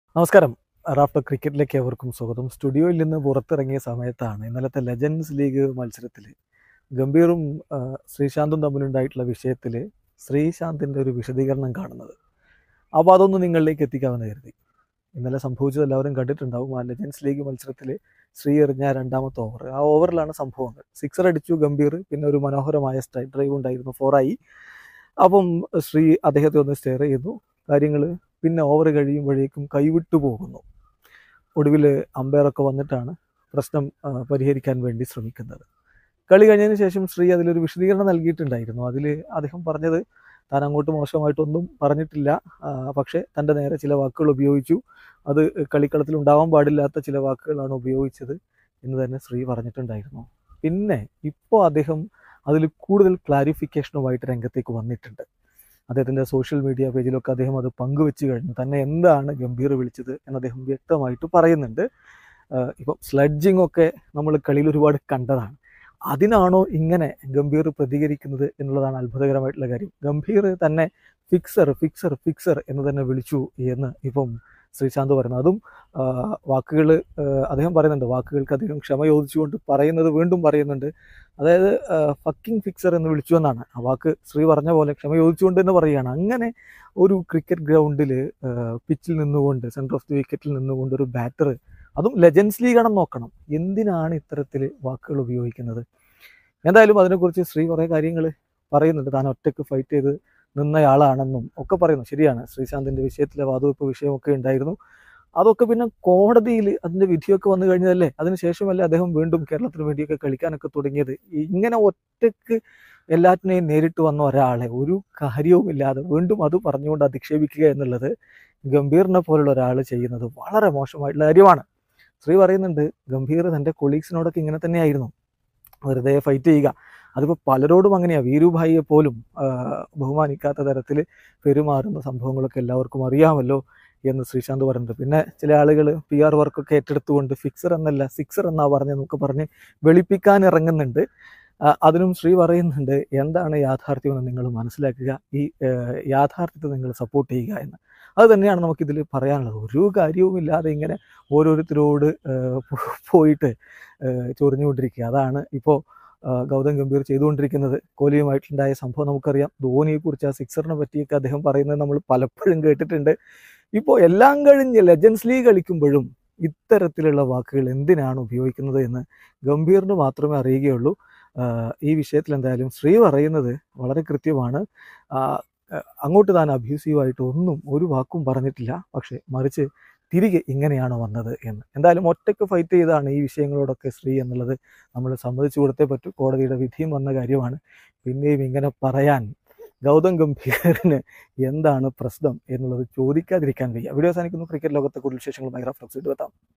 നമസ്കാരം റാഫ്റ്റർ ക്രിക്കറ്റിലേക്ക് അവർക്കും സ്വാഗതം സ്റ്റുഡിയോയിൽ നിന്ന് പുറത്തിറങ്ങിയ സമയത്താണ് ഇന്നലത്തെ ലെജൻസ് ലീഗ് മത്സരത്തിൽ ഗംഭീറും ആ, ശ്രീശാന്തും തമ്മിലുണ്ടായിട്ടുള്ള വിഷയത്തിൽ ശ്രീശാന്തിൻ്റെ ഒരു വിശദീകരണം കാണുന്നത് അപ്പോൾ അതൊന്ന് നിങ്ങളിലേക്ക് എത്തിക്കാമെന്ന് കരുതി ഇന്നലെ സംഭവിച്ചത് എല്ലാവരും കണ്ടിട്ടുണ്ടാവും ആ ലെജൻസ് ലീഗ് മത്സരത്തിൽ ശ്രീ എറിഞ്ഞ രണ്ടാമത്തെ ഓവർ ആ ഓവറിലാണ് സംഭവങ്ങൾ സിക്സർ അടിച്ചു ഗംഭീർ പിന്നെ ഒരു മനോഹരമായ സ്ട്രൈക്ക് ഡ്രൈവ് ഉണ്ടായിരുന്നു ഫോറായി അപ്പം ശ്രീ അദ്ദേഹത്തെ ഒന്ന് സ്റ്റെയർ ചെയ്യുന്നു കാര്യങ്ങൾ പിന്നെ ഓവർ കഴിയുമ്പോഴേക്കും കൈവിട്ടു പോകുന്നു ഒടുവിൽ അമ്പയറൊക്കെ വന്നിട്ടാണ് പ്രശ്നം ആ, പരിഹരിക്കാൻ വേണ്ടി ശ്രമിക്കുന്നത് കളി കഴിഞ്ഞതിന് ശേഷം ശ്രീ അതിലൊരു വിശദീകരണം നൽകിയിട്ടുണ്ടായിരുന്നു അതിൽ അദ്ദേഹം പറഞ്ഞത് താൻ അങ്ങോട്ട് മോശമായിട്ടൊന്നും പറഞ്ഞിട്ടില്ല ആ, പക്ഷേ തൻ്റെ നേരെ ചില വാക്കുകൾ ഉപയോഗിച്ചു അത് കളിക്കളത്തിൽ ഉണ്ടാവാൻ പാടില്ലാത്ത ചില വാക്കുകളാണ് ഉപയോഗിച്ചത് എന്ന് തന്നെ ശ്രീ പറഞ്ഞിട്ടുണ്ടായിരുന്നു പിന്നെ ഇപ്പോൾ അദ്ദേഹം അതിൽ കൂടുതൽ ക്ലാരിഫിക്കേഷനുമായിട്ട് രംഗത്തേക്ക് വന്നിട്ടുണ്ട് അദ്ദേഹത്തിൻ്റെ സോഷ്യൽ മീഡിയ പേജിലൊക്കെ അദ്ദേഹം അത് പങ്കുവെച്ച് കഴിഞ്ഞു തന്നെ എന്താണ് ഗംഭീർ വിളിച്ചത് എന്ന് അദ്ദേഹം വ്യക്തമായിട്ട് പറയുന്നുണ്ട് ആഹ് ഇപ്പം സ്ലഡ്ജിങ് ഒക്കെ നമ്മൾ കളിയിൽ ഒരുപാട് കണ്ടതാണ് അതിനാണോ ഇങ്ങനെ ഗംഭീർ പ്രതികരിക്കുന്നത് എന്നുള്ളതാണ് അത്ഭുതകരമായിട്ടുള്ള കാര്യം ഗംഭീർ തന്നെ ഫിക്സർ ഫിക്സർ ഫിക്സർ എന്ന് തന്നെ വിളിച്ചു എന്ന് ഇപ്പം ശ്രീശാന്ത് പറയുന്നു അതും വാക്കുകൾ അദ്ദേഹം പറയുന്നുണ്ട് വാക്കുകൾക്ക് അധികം ക്ഷമ ചോദിച്ചുകൊണ്ട് പറയുന്നത് വീണ്ടും പറയുന്നുണ്ട് അതായത് ഫക്കിംഗ് ഫിക്സർ എന്ന് വിളിച്ചു എന്നാണ് ആ വാക്ക് ശ്രീ പറഞ്ഞ പോലെ ക്ഷമ ചോദിച്ചുകൊണ്ട് തന്നെ പറയുകയാണ് അങ്ങനെ ഒരു ക്രിക്കറ്റ് ഗ്രൗണ്ടിൽ പിച്ചിൽ നിന്നുകൊണ്ട് സെൻറ്റർ ഓഫ് ദി വിക്കറ്റിൽ നിന്നുകൊണ്ട് ഒരു ബാറ്റർ അതും ലെജൻസ് ലീഗാണെന്ന് നോക്കണം എന്തിനാണ് ഇത്തരത്തിൽ വാക്കുകൾ ഉപയോഗിക്കുന്നത് എന്തായാലും അതിനെക്കുറിച്ച് ശ്രീ കുറേ കാര്യങ്ങൾ പറയുന്നുണ്ട് താൻ ഒറ്റയ്ക്ക് ഫൈറ്റ് ചെയ്ത് നിന്നയാളാണെന്നും ഒക്കെ പറയുന്നു ശരിയാണ് ശ്രീശാന്തിൻ്റെ വിഷയത്തിലെ വാതുവെപ്പ് വിഷയമൊക്കെ ഉണ്ടായിരുന്നു അതൊക്കെ പിന്നെ കോടതിയിൽ അതിൻ്റെ വിധിയൊക്കെ വന്നു കഴിഞ്ഞതല്ലേ അതിനുശേഷമല്ലേ അദ്ദേഹം വീണ്ടും കേരളത്തിന് വേണ്ടിയൊക്കെ കളിക്കാനൊക്കെ തുടങ്ങിയത് ഇങ്ങനെ ഒറ്റയ്ക്ക് എല്ലാറ്റിനെയും നേരിട്ട് വന്ന ഒരാളെ ഒരു കാര്യവുമില്ലാതെ വീണ്ടും അത് പറഞ്ഞുകൊണ്ട് അധിക്ഷേപിക്കുക എന്നുള്ളത് ഗംഭീറിനെ പോലുള്ള ഒരാൾ ചെയ്യുന്നത് വളരെ മോശമായിട്ടുള്ള കാര്യമാണ് ശ്രീ പറയുന്നുണ്ട് ഗംഭീർ തൻ്റെ കൊളീഗ്സിനോടൊക്കെ ഇങ്ങനെ തന്നെയായിരുന്നു വെറുതെ ഫൈറ്റ് ചെയ്യുക അതിപ്പോൾ പലരോടും അങ്ങനെയാണ് വീരുഭായിയെ പോലും ആ, ബഹുമാനിക്കാത്ത തരത്തിൽ പെരുമാറുന്ന സംഭവങ്ങളൊക്കെ എല്ലാവർക്കും അറിയാമല്ലോ എന്ന് ശ്രീശാന്ത് പറയുന്നുണ്ട് പിന്നെ ചില ആളുകൾ പി ആർ വർക്കൊക്കെ ഏറ്റെടുത്തുകൊണ്ട് ഫിക്സർ എന്നല്ല സിക്സർ എന്നാ പറഞ്ഞെന്നൊക്കെ പറഞ്ഞ് വെളുപ്പിക്കാൻ ഇറങ്ങുന്നുണ്ട് ആ, അതിനും ശ്രീ പറയുന്നുണ്ട് എന്താണ് യാഥാർത്ഥ്യമെന്ന് നിങ്ങൾ മനസ്സിലാക്കുക ഈ ആ, യാഥാർത്ഥ്യത്തെ നിങ്ങൾ സപ്പോർട്ട് ചെയ്യുക എന്ന് അത് തന്നെയാണ് നമുക്കിതിൽ പറയാനുള്ളത് ഒരു കാര്യവുമില്ലാതെ ഇങ്ങനെ ഓരോരുത്തരോട് ആ, പോ- പോയിട്ട് ആ, ചൊറിഞ്ഞുകൊണ്ടിരിക്കുക അതാണ് ഇപ്പോൾ ഗൗതം ഗംഭീർ ചെയ്തുകൊണ്ടിരിക്കുന്നത് കോഹ്ലിയുമായിട്ടുണ്ടായ സംഭവം നമുക്കറിയാം ധോണിയെക്കുറിച്ച് ആ സിക്സറിനെ പറ്റിയൊക്കെ അദ്ദേഹം പറയുന്നത് നമ്മൾ പലപ്പോഴും കേട്ടിട്ടുണ്ട് ഇപ്പോൾ എല്ലാം കഴിഞ്ഞ് ലെജൻസ് ലീഗ് കളിക്കുമ്പോഴും ഇത്തരത്തിലുള്ള വാക്കുകൾ എന്തിനാണ് ഉപയോഗിക്കുന്നത് എന്ന് ഗംഭീറിന് മാത്രമേ അറിയുകയുള്ളൂ ആഹ് ഈ വിഷയത്തിൽ എന്തായാലും ശ്രീ പറയുന്നത് വളരെ കൃത്യമാണ് ആഹ് അഹ് അങ്ങോട്ട് താൻ അബ്യൂസീവായിട്ട് ഒന്നും ഒരു വാക്കും പറഞ്ഞിട്ടില്ല പക്ഷേ മറിച്ച് തിരികെ ഇങ്ങനെയാണ് വന്നത് എന്ന് എന്തായാലും ഒറ്റയ്ക്ക് ഫൈറ്റ് ചെയ്താണ് ഈ വിഷയങ്ങളോടൊക്കെ ശ്രീ എന്നുള്ളത് നമ്മൾ സമ്മതിച്ചു കൊടുത്തേ പറ്റൂ കോടതിയുടെ വിധിയും വന്ന കാര്യമാണ് പിന്നെയും ഇങ്ങനെ പറയാൻ ഗൗതം ഗംഭീറിന് എന്താണ് പ്രശ്നം എന്നുള്ളത് ചോദിക്കാതിരിക്കാൻ വയ്യ വീഡിയോ അവസാനിക്കുന്നു ക്രിക്കറ്റ് ലോകത്തെ കൂടുതൽ വിശേഷങ്ങൾ മൈഗ്രാഫ് ഫ്ലക്സ് എടുത്താം